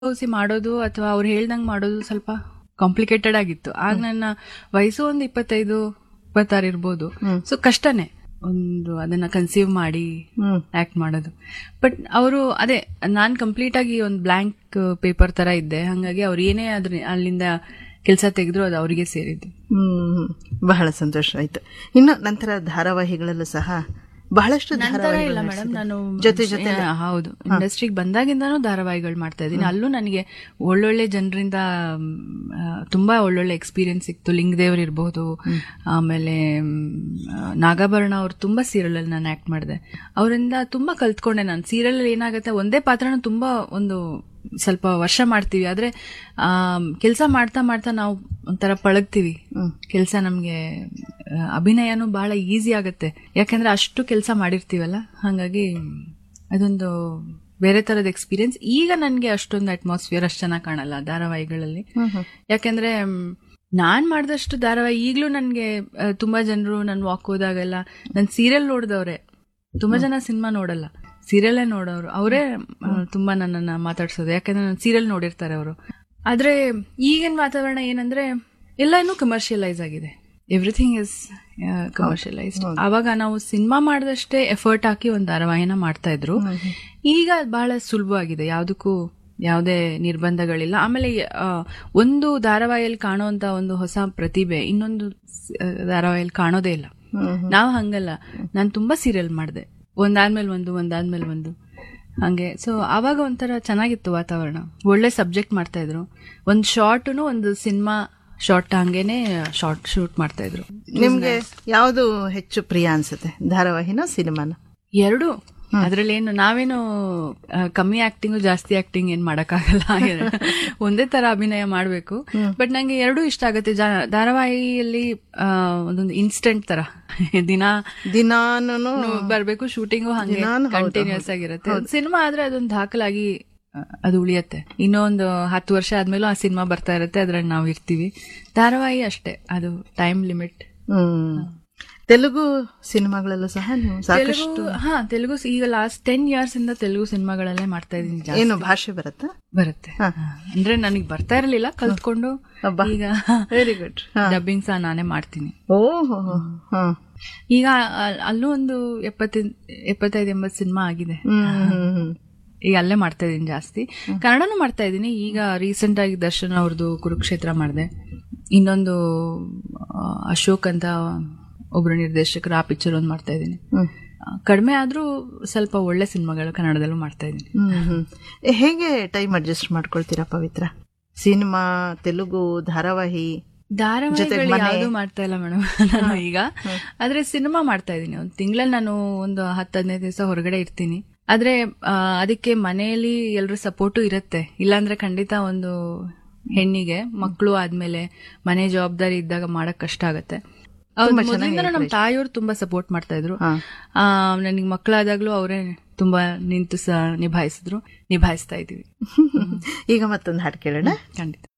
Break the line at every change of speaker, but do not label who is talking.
ಔಸಿ ಮಾಡೋದು ಅಥವಾ ಅವ್ರು ಹೇಳ್ದಂಗ್ ಮಾಡೋದು ಸ್ವಲ್ಪ ಕಾಂಪ್ಲಿಕೇಟೆಡ್ ಆಗಿತ್ತು ಆಗ ನನ್ನ ವಯಸ್ಸು ಒಂದು ಇಪ್ಪತ್ತೈದು ಇಪ್ಪತ್ತಾರು ಇರ್ಬೋದು ಸೊ ಕಷ್ಟನೇ ಒಂದು ಅದನ್ನ ಕನ್ಸೀವ್ ಮಾಡಿ
ಹ್ಮ್
ಆಕ್ಟ್ ಮಾಡೋದು ಬಟ್ ಅವರು ಅದೇ ನಾನ್ ಕಂಪ್ಲೀಟ್ ಆಗಿ ಒಂದು ಬ್ಲಾಂಕ್ ಪೇಪರ್ ತರ ಇದ್ದೆ ಹಂಗಾಗಿ ಅವ್ರು ಏನೇ ಅದ್ರ ಅಲ್ಲಿಂದ ಕೆಲಸ ತೆಗೆದ್ರು ಅದು ಅವರಿಗೆ ಸೇರಿದ್ದು
ಹ್ಮ್ ಬಹಳ ಸಂತೋಷ ಆಯ್ತು ಇನ್ನು ನಂತರ ಧಾರಾವಾಹಿಗಳಲ್ಲೂ ಸಹ ಬಹಳಷ್ಟು
ನಂತರ
ಧಾರಾವಾಹಿಗಳು
ಇಲ್ಲ ಮೇಡಮ್ ನಾನು
ಜೊತೆ ಜೊತೆ
ಆ, ಹೌದು ಇಂಡಸ್ಟ್ರಿಗೆ ಬಂದಾಗಿಂದಾನು ಧಾರಾವಾಹಿಗಳು ಮಾಡ್ತಾ ಇದ್ದೀನಿ ಅಲ್ಲೂ ನನಗೆ ಒಳ್ಳೊಳ್ಳೆ ಜನರಿಂದ ಮ್, ಆ, ತುಂಬಾ ಒಳ್ಳೊಳ್ಳೆ ಎಕ್ಸ್ಪೀರಿಯನ್ಸ್ ಸಿಕ್ತು ಲಿಂಗದೇವ್ರು ಇರ್ಬೋದು ಆಮೇಲೆ ಮ್, ಆ, ನಾಗಾಭರಣ ಅವ್ರು ತುಂಬಾ ಸೀರಿಯಲ್ ಅಲ್ಲಿ ನಾನು ಆಕ್ಟ್ ಮಾಡಿದೆ ಅವರಿಂದ ತುಂಬಾ ಕಲ್ತ್ಕೊಂಡೆ ನಾನು ಸೀರಿಯಲ್ ಅಲ್ಲಿ ಏನಾಗುತ್ತೆ ಒಂದೇ ಪಾತ್ರನ ತುಂಬಾ ಒಂದು ಸ್ವಲ್ಪ ವರ್ಷ ಮಾಡ್ತೀವಿ ಆದ್ರೆ ಕೆಲಸ ಮಾಡ್ತಾ ಮಾಡ್ತಾ ನಾವು ಒಂಥರ ಪಳಗ್ತೀವಿ ಕೆಲಸ ನಮ್ಗೆ ಆ, ಅಭಿನಯನೂ ಬಹಳ ಈಸಿ ಆಗುತ್ತೆ ಯಾಕಂದ್ರೆ ಅಷ್ಟು ಕೆಲಸ ಮಾಡಿರ್ತೀವಲ್ಲ ಹಾಗಾಗಿ ಅದೊಂದು ಬೇರೆ ತರದ ಎಕ್ಸ್ಪೀರಿಯನ್ಸ್ ಈಗ ನನ್ಗೆ ಅಷ್ಟೊಂದು ಅಟ್ಮಾಸ್ಫಿಯರ್ ಅಷ್ಟು ಚೆನ್ನಾಗಿ ಕಾಣಲ್ಲ ಧಾರಾವಾಹಿಗಳಲ್ಲಿ ಯಾಕಂದ್ರೆ ಮ್, ನಾನ್ ಮಾಡಿದಷ್ಟು ಧಾರಾವಾಹಿ ಈಗಲೂ ನನ್ಗೆ ಆ, ತುಂಬಾ ಜನರು ನನ್ ವಾಕ್ ಹೋದಾಗೆಲ್ಲ ನನ್ ಸೀರಿಯಲ್ ನೋಡಿದವ್ರೆ ತುಂಬಾ ಜನ ಸಿನಿಮಾ ನೋಡಲ್ಲ ಸೀರಿಯಲ್ಲೇ ನೋಡೋರು ಅವರೇ ತುಂಬಾ ನನ್ನನ್ನ ಮಾತಾಡ್ಸೋದು ಯಾಕಂದ್ರೆ ನಾನು ಸೀರಿಯಲ್ ನೋಡಿರ್ತಾರೆ ಅವರು ಆದ್ರೆ ಈಗಿನ ವಾತಾವರಣ ಏನಂದ್ರೆ ಎಲ್ಲ ಇನ್ನೂ ಕಮರ್ಷಿಯಲೈಸ್ ಆಗಿದೆ ಎವ್ರಿಥಿಂಗ್ ಇಸ್ ಕಮರ್ಷಿಯಲೈಸ್ಡ್ ಆವಾಗ ನಾವು ಸಿನಿಮಾ ಮಾಡಿದಷ್ಟೇ ಎಫರ್ಟ್ ಹಾಕಿ ಒಂದು ಧಾರಾವಾಹಿನ ಮಾಡ್ತಾ ಇದ್ರು ಈಗ ಅದ್ ಬಹಳ ಸುಲಭವಾಗಿದೆ ಯಾವುದಕ್ಕೂ ಯಾವುದೇ ನಿರ್ಬಂಧಗಳಿಲ್ಲ ಆಮೇಲೆ ಆ, ಒಂದು ಧಾರಾವಾಹಿಯಲ್ಲಿ ಕಾಣುವಂತ ಒಂದು ಹೊಸ ಪ್ರತಿಭೆ ಇನ್ನೊಂದು ಸ- ಧಾರಾವಾಹಿಯಲ್ಲಿ ಕಾಣೋದೇ ಇಲ್ಲ ನಾವು ಹಂಗಲ್ಲ ನಾನು ತುಂಬಾ ಸೀರಿಯಲ್ ಮಾಡಿದೆ ಒಂದಾದ್ಮೇಲೆ ಒಂದು ಒಂದಾದ್ಮೇಲೆ ಒಂದು ಹಂಗೆ ಸೊ ಆವಾಗ ಒಂಥರ ಚೆನ್ನಾಗಿತ್ತು ವಾತಾವರಣ ಒಳ್ಳೆ ಸಬ್ಜೆಕ್ಟ್ ಮಾಡ್ತಾ ಇದ್ರು ಒಂದು ಶಾರ್ಟ್ನು ಒಂದು ಸಿನಿಮಾ ಶಾರ್ಟ್ ಹಂಗೇನೆ ಶಾರ್ಟ್ ಶೂಟ್ ಮಾಡ್ತಾ ಇದ್ರು
ನಿಮ್ಗೆ ಯಾವುದು ಹೆಚ್ಚು ಪ್ರಿಯ ಅನ್ಸುತ್ತೆ ಧಾರಾವಾಹಿನ ಸಿನಿಮಾನ
ಎರಡು ಅದ್ರಲ್ಲಿ ಏನು ನಾವೇನು ಆ, ಕಮ್ಮಿ ಆಕ್ಟಿಂಗು ಜಾಸ್ತಿ ಆಕ್ಟಿಂಗ್ ಏನ್ ಮಾಡಕ್ಕಾಗಲ್ಲ ಒಂದೇ ತರ ಅಭಿನಯ ಮಾಡ್ಬೇಕು ಬಟ್ ನಂಗೆ ಎರಡೂ ಇಷ್ಟ ಆಗುತ್ತೆ ಜಾ- ಧಾರಾವಾಹಿಯಲ್ಲಿ ಆ, ಒಂದೊಂದು ಇನ್ಸ್ಟೆಂಟ್ ತರ ದಿನ
ದಿನಾನು
ಬರ್ಬೇಕು ಶೂಟಿಂಗು ಹಂಗೆ
ದಿನಾನು ಹೌದು,
ಕಂಟಿನ್ಯೂಸ್ ಆಗಿರುತ್ತೆ ಸಿನಿಮಾ ಆದ್ರೆ ಅದೊಂದು ದಾಖಲಾಗಿ ಆ, ಅದು ಉಳಿಯತ್ತೆ ಇನ್ನೊಂದು ಹತ್ತು ವರ್ಷ ಆದ್ಮೇಲೂ ಆ ಸಿನಿಮಾ ಬರ್ತಾ ಇರುತ್ತೆ ಅದ್ರಲ್ಲಿ ನಾವು ಇರ್ತೀವಿ ಧಾರಾವಾಹಿ ಅಷ್ಟೇ ಅದು ಟೈಮ್ ಲಿಮಿಟ್
ಹ್ಮ್ ತೆಲುಗು ಸಿನಿಮಾಗಳಲ್ಲೂ ಸಹ ನೀವು ಸಾಕಷ್ಟು
ತೆಲುಗು ಹಾ ತೆಲುಗು ಸ- ಈಗ ಲಾಸ್ಟ್ ಟೆನ್ ಇಯರ್ಸ್ ಇಂದ ತೆಲುಗು ಸಿನಿಮಾಗಳಲ್ಲೇ ಮಾಡ್ತಾ ಇದೀನಿ ಜಾಸ್ತಿ
ಏನು ಭಾಷೆ ಬರುತ್ತಾ
ಬರುತ್ತೆ ಹಾ. ಅಂದ್ರೆ ನನಗೆ ಬರ್ತಾ ಇರಲಿಲ್ಲ ಕಲ್ತ್ಕೊಂಡು
ಅಬ್ಬಾ.
ಈಗ
ವೆರಿ ಗುಡ್
ಡಬ್ಬಿಂಗ್ ಸಹ ನಾನೇ ಮಾಡ್ತೀನಿ
ಓಹೋ ಹಾ
ಈಗ ಅಲ್- ಅಲ್ಲೂ ಒಂದು ಎಪ್ಪತ್ತೈದು ಎಪ್ಪತ್ತೈದು ಎಂಬತ್ತು ಸಿನಿಮಾ ಆಗಿದೆ
ಹ್ಮ್ ಹ್ಮ್ ಹ್ಮ್
ಈಗ ಅಲ್ಲೇ ಮಾಡ್ತಾ ಇದೀನಿ ಜಾಸ್ತಿ ಕನ್ನಡನೂ ಮಾಡ್ತಾ ಇದ್ದೀನಿ ಈಗ ರೀಸೆಂಟ್ ಆಗಿ ದರ್ಶನ್ ಅವ್ರದ್ದು ಕುರುಕ್ಷೇತ್ರ ಮಾಡಿದೆ ಇನ್ನೊಂದು ಆ, ಅಶೋಕ್ ಅಂತ ಒಬ್ರು ನಿರ್ದೇಶಕರು ಆ ಪಿಕ್ಚರ್ ಒಂದು ಮಾಡ್ತಾ ಇದ್ದೀನಿ
ಹ್ಮ್.
ಕಡಿಮೆ ಆದ್ರೂ ಸ್ವಲ್ಪ ಒಳ್ಳೆ ಸಿನಿಮಾಗಳು ಕನ್ನಡದಲ್ಲೂ ಮಾಡ್ತಾ ಇದ್ದೀನಿ
ಹ್ಮ್ ಹ್ಮ್ ಹೇಗೆ ಟೈಮ್ ಅಡ್ಜಸ್ಟ್ ಮಾಡ್ಕೊಳ್ತೀರಾ ಪವಿತ್ರ ಸಿನಿಮಾ ತೆಲುಗು ಧಾರಾವಾಹಿ
ಧಾರಾವಾಹಿಗಳು ಯಾವುದು ಮಾಡ್ತಾ ಇಲ್ಲ ಮೇಡಮ್ ನಾನು ಈಗ ಆದ್ರೆ ಸಿನಿಮಾ ಮಾಡ್ತಾ ಇದ್ದೀನಿ ಒಂದು ತಿಂಗಳಲ್ಲಿ ನಾನು ಒಂದು ಹತ್ತು ಹದಿನೈದು ದಿವಸ ಹೊರಗಡೆ ಇರ್ತೀನಿ ಆದ್ರೆ ಆ, ಅದಕ್ಕೆ ಮನೆಯಲ್ಲಿ ಎಲ್ರ ಸಪೋರ್ಟು ಇರುತ್ತೆ ಇಲ್ಲಾಂದ್ರೆ ಖಂಡಿತ ಒಂದು ಹೆಣ್ಣಿಗೆ ಮಕ್ಕಳು ಆದ್ಮೇಲೆ ಮನೆ ಜವಾಬ್ದಾರಿ ಇದ್ದಾಗ ಮಾಡಕ್ ಕಷ್ಟ ಆಗತ್ತೆ ಮೊದಲಿಂದ ನಮ್ಮ ತಾಯಿಯವರು ತುಂಬಾ ಸಪೋರ್ಟ್ ಮಾಡ್ತಾ ಇದ್ರು
ಹಾ.
ಆ, ನನಗೆ ಮಕ್ಕಳಾದಾಗ್ಲೂ ಅವರೇ ತುಂಬಾ ನಿಂತು ಸ ನಿಭಾಯಿಸಿದ್ರು ನಿಭಾಯಿಸ್ತಾ ಇದೀವಿ
ಈಗ ಮತ್ತೊಂದು ಹಾಡು ಕೇಳೋಣ
ಖಂಡಿತ